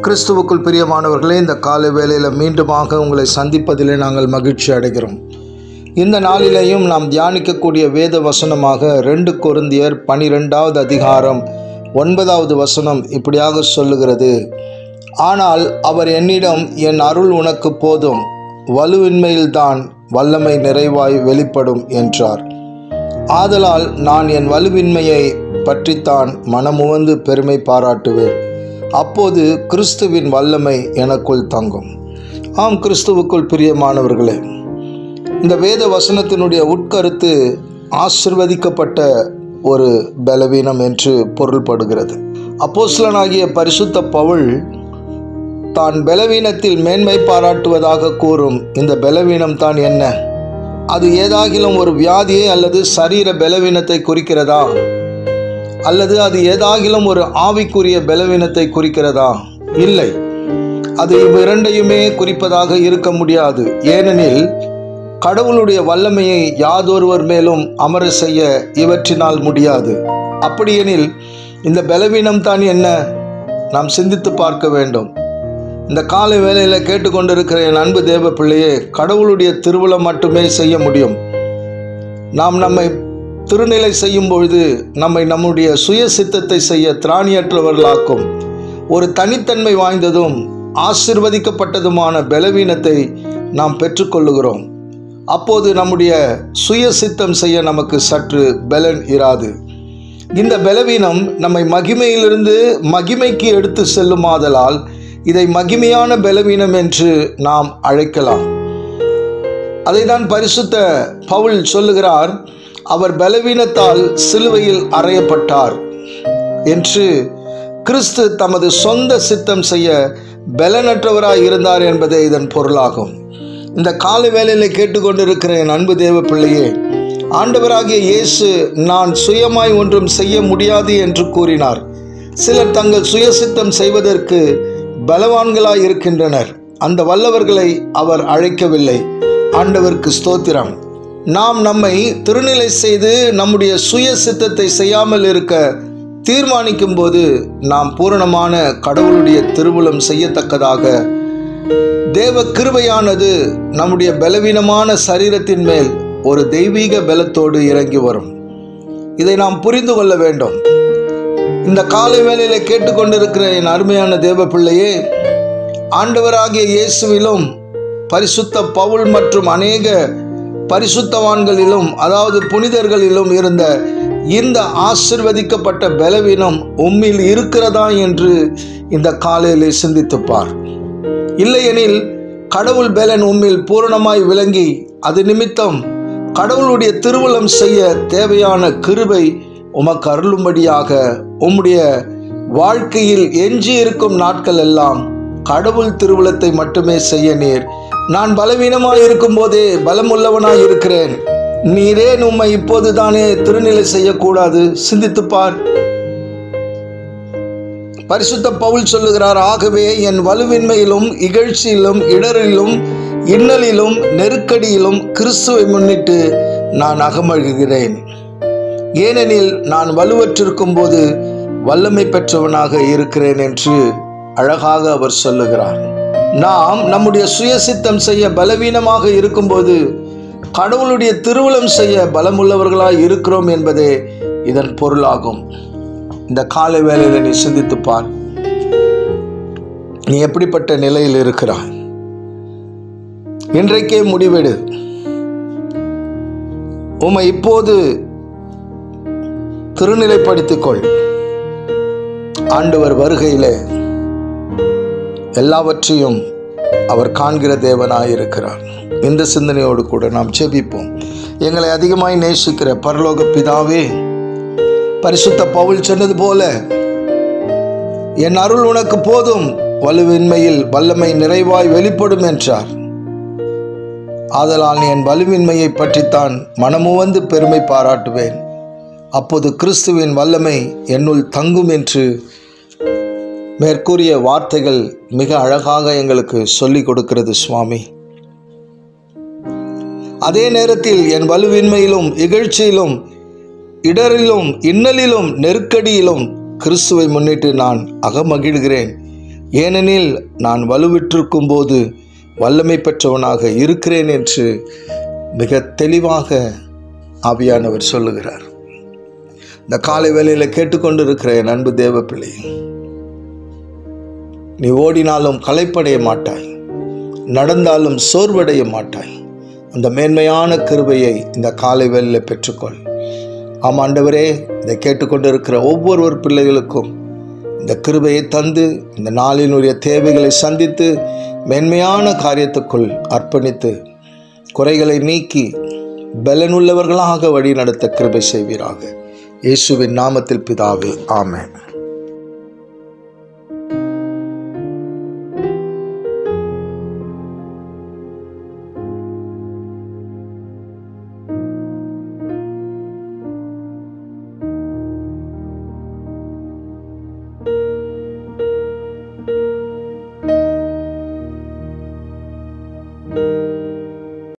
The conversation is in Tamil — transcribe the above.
கிறிஸ்துவுக்குள் பிரியமானவர்களே இந்த காலை வேளையில் மீண்டுமாக உங்களை சந்திப்பதிலே நாங்கள் மகிழ்ச்சி அடைகிறோம் இந்த நாளிலேயும் நாம் தியானிக்கக்கூடிய வேத வசனமாக ரெண்டு கொருந்தியர் பனிரெண்டாவது அதிகாரம் ஒன்பதாவது வசனம் இப்படியாக சொல்லுகிறது ஆனால் அவர் என்னிடம் என் அருள் உனக்கு போதும் வலுவின்மையில்தான் வல்லமை நிறைவாய் வெளிப்படும் என்றார் ஆதலால் நான் என் வலுவின்மையை பற்றித்தான் மனமுவந்து பெருமை பாராட்டுவேன் அப்போது கிறிஸ்துவின் வல்லமை எனக்குள் தங்கும் ஆம் கிறிஸ்துவுக்குள் பிரியமானவர்களே இந்த வேத வசனத்தினுடைய உட்கருத்து ஆசிர்வதிக்கப்பட்ட ஒரு பலவீனம் என்று பொருள்படுகிறது அப்போஸ்லனாகிய பரிசுத்த பவுல் தான் பலவீனத்தில் மேன்மை பாராட்டுவதாக கூறும் இந்த பலவீனம் தான் என்ன அது ஏதாகிலும் ஒரு வியாதியை அல்லது சரீர பலவீனத்தை குறிக்கிறதா அல்லது அது ஏதாகிலும் ஒரு ஆவிக்குரிய பலவீனத்தை குறிக்கிறதா இல்லை அது இவ்விரண்டையுமே குறிப்பதாக இருக்க முடியாது ஏனெனில் கடவுளுடைய வல்லமையை யாதொருவர் மேலும் அமர செய்ய இவற்றினால் முடியாது அப்படியெனில் இந்த பலவீனம் தான் என்ன நாம் சிந்தித்து பார்க்க வேண்டும் இந்த காலை வேளையில் கேட்டுக்கொண்டிருக்கிற என் அன்பு தேவ பிள்ளையே கடவுளுடைய திருவிழம் மட்டுமே செய்ய முடியும் நாம் நம்மை திருநிலை செய்யும் பொழுது நம்மை நம்முடைய சுய சித்தத்தை செய்ய திராணியற்றவர்களாக்கும் ஒரு தனித்தன்மை வாய்ந்ததும் ஆசிர்வதிக்கப்பட்டதுமான பலவீனத்தை நாம் பெற்றுக்கொள்ளுகிறோம் அப்போது நம்முடைய சுய சித்தம் செய்ய நமக்கு சற்று பலன் இராது இந்த பலவீனம் நம்மை மகிமையிலிருந்து மகிமைக்கு எடுத்து செல்லுமாதலால் இதை மகிமையான பலவீனம் என்று நாம் அழைக்கலாம் அதைதான் பரிசுத்த பவுல் சொல்லுகிறார் அவர் பலவீனத்தால் சிலுவையில் அறையப்பட்டார் என்று கிறிஸ்து தமது சொந்த சித்தம் செய்ய பலனற்றவராய் இருந்தார் என்பதே இதன் பொருளாகும் இந்த கால வேலையில் கேட்டுக்கொண்டிருக்கிற என் அன்பு தேவ பிள்ளையே ஆண்டவராகிய இயேசு நான் சுயமாய் ஒன்றும் செய்ய முடியாது என்று கூறினார் சிலர் தங்கள் சுயசித்தம் செய்வதற்கு பலவான்களாய் இருக்கின்றனர் அந்த வல்லவர்களை அவர் அழைக்கவில்லை ஆண்டவருக்கு ஸ்தோத்திரம் நாம் நம்மை திருநிலை செய்து நம்முடைய சுய சித்தத்தை செய்யாமல் இருக்க தீர்மானிக்கும் போது நாம் பூரணமான கடவுளுடைய திருவுளம் செய்யத்தக்கதாக தேவ கிருபையானது நம்முடைய பலவீனமான சரீரத்தின் மேல் ஒரு தெய்வீக பலத்தோடு இறங்கி வரும் இதை நாம் புரிந்து கொள்ள வேண்டும் இந்த காலை வேளையில கேட்டுக்கொண்டிருக்கிற என் அருமையான தேவ பிள்ளையே ஆண்டவராகிய இயேசுவிலும் பரிசுத்த பவுல் மற்றும் அநேக பரிசுத்தவான்களிலும் அதாவது புனிதர்களிலும் இருந்த இந்த ஆசிர்வதிக்கப்பட்ட பலவீனம் உம்மில் இருக்கிறதா என்று இந்த காலையிலே சிந்தித்துப்பார் இல்லையெனில் கடவுள் பலன் உம்மில் பூரணமாய் விளங்கி அது நிமித்தம் கடவுளுடைய திருவுளம் செய்ய தேவையான கிருபை உமக்கு அருளும்படியாக உம்முடைய வாழ்க்கையில் எஞ்சி இருக்கும் நாட்கள் எல்லாம் கடவுள் திருவுளத்தை மட்டுமே செய்ய நீர் நான் பலவீனமாய் இருக்கும் போதே பலமுள்ளவனாய் இருக்கிறேன் நீரே உம்மை இப்போது தானே திருநிலை செய்யக்கூடாது சிந்தித்துப்பார் பரிசுத்த பவுல் சொல்லுகிறார் ஆகவே என் வலுவின்மையிலும் இகழ்ச்சியிலும் இடரிலும் இன்னலிலும் நெருக்கடியிலும் கிறிஸ்துவை முன்னிட்டு நான் அகமழுகிறேன் ஏனெனில் நான் வலுவற்றிருக்கும் போது வல்லமை பெற்றவனாக இருக்கிறேன் என்று அழகாக அவர் சொல்லுகிறார் நாம் நம்முடைய சுயசித்தம் செய்ய பலவீனமாக இருக்கும்போது கடவுளுடைய திருவுளம் செய்ய பலமுள்ளவர்களாய் இருக்கிறோம் என்பதே இதன் பொருளாகும் இந்த காலை வேளையில் நீ சிந்தித்து பார் நீ எப்படிப்பட்ட நிலையில் இருக்கிறாய் இன்றைக்கே முடிவெடு உம்மை இப்போது திருநிலைப்படுத்திக் ஆண்டவர் வருகையிலே எல்லாவற்றையும் அவர் காண்கிற தேவனாயிருக்கிறார் இந்த சிந்தனையோடு கூட நாம் செபிப்போம் எங்களை அதிகமாய் நேசிக்கிற பரலோக பிதாவே பரிசுத்த பவுல் சொன்னது போல என் அருள் உனக்கு போதும் வலுவின்மையில் வல்லமை நிறைவாய் வெளிப்படும் என்றார் ஆதலால் என் வலுவின்மையை பற்றித்தான் மனமுவந்து பெருமை பாராட்டுவேன் அப்போது கிறிஸ்துவின் வல்லமை என்னுள் தங்கும் என்று மேற்கூறிய வார்த்தைகள் மிக அழகாக எங்களுக்கு சொல்லிக் கொடுக்கிறது சுவாமி அதே நேரத்தில் என் வலுவின்மையிலும் இகழ்ச்சியிலும் இடரிலும் இன்னலிலும் நெருக்கடியிலும் கிறிஸ்துவை முன்னிட்டு நான் அகமகிழ்கிறேன் ஏனெனில் நான் வலுவிற்றிருக்கும் போது வல்லமை பெற்றவனாக இருக்கிறேன் என்று மிக தெளிவாக ஆவியானவர் சொல்லுகிறார் இந்த காலை வேளையில் கேட்டுக்கொண்டு இருக்கிற என் அன்பு தேவ பிள்ளை நீ ஓடினாலும் களைப்படைய மாட்டாய் நடந்தாலும் சோர்வடைய மாட்டாய் அந்த மேன்மையான கிருபையை இந்த காலை வேளையில் பெற்றுக்கொள் ஆம் ஆண்டவரே இதை கேட்டுக்கொண்டு இருக்கிற ஒவ்வொருவர் பிள்ளைகளுக்கும் இந்த கிருபையை தந்து இந்த நாளினுடைய தேவைகளை சந்தித்து மேன்மையான காரியத்துக்குள் அர்ப்பணித்து குறைகளை நீக்கி பலனுள்ளவர்களாக வழி நடத்த கிருபை செய்வீராக இயேசுவின் நாமத்தில் பிதாவே ஆமென்